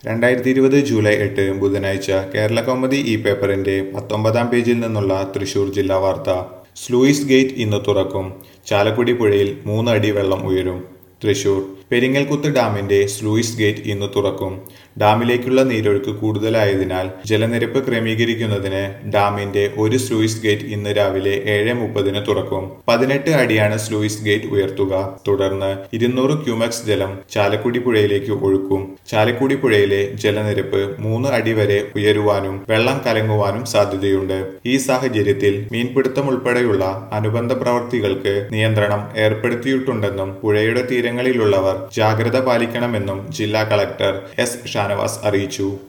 രണ്ടായിരത്തി ഇരുപത് ജൂലൈ എട്ട് ബുധനാഴ്ച കേരള കൗമുദി ഈ പേപ്പറിന്റെ പത്തൊമ്പതാം പേജിൽ നിന്നുള്ള തൃശൂർ ജില്ലാ വാർത്ത സ്ലൂയിസ് ഗേറ്റ് ഇന്ന് തുറക്കും ചാലക്കുടി പുഴയിൽ മൂന്ന് അടി വെള്ളം ഉയരും തൃശൂർ പെരിങ്ങൽകുത്ത് ഡാമിന്റെ സ്ലൂയിസ് ഗേറ്റ് ഇന്ന് തുറക്കും ഡാമിലേക്കുള്ള നീരൊഴുക്ക് കൂടുതലായതിനാൽ ജലനിരപ്പ് ക്രമീകരിക്കുന്നതിന് ഡാമിന്റെ ഒരു സ്ലൂയിസ് ഗേറ്റ് ഇന്ന് രാവിലെ ഏഴ് മുപ്പതിന് തുറക്കും പതിനെട്ട് അടിയാണ് സ്ലൂയിസ് ഗേറ്റ് ഉയർത്തുക തുടർന്ന് ഇരുന്നൂറ് ക്യൂമെക്സ് ജലം ചാലക്കുടി പുഴയിലേക്ക് ഒഴുക്കും ചാലക്കുടി പുഴയിലെ ജലനിരപ്പ് മൂന്ന് അടി വരെ ഉയരുവാനും വെള്ളം കലങ്ങുവാനും സാധ്യതയുണ്ട് ഈ സാഹചര്യത്തിൽ മീൻപിടുത്തം ഉൾപ്പെടെയുള്ള അനുബന്ധ പ്രവർത്തികൾക്ക് നിയന്ത്രണം ഏർപ്പെടുത്തിയിട്ടുണ്ടെന്നും പുഴയുടെ തീരങ്ങളിലുള്ളവർ ജാഗ്രത പാലിക്കണമെന്നും ജില്ലാ കളക്ടർ എസ് ഷാനവാസ് അറിയിച്ചു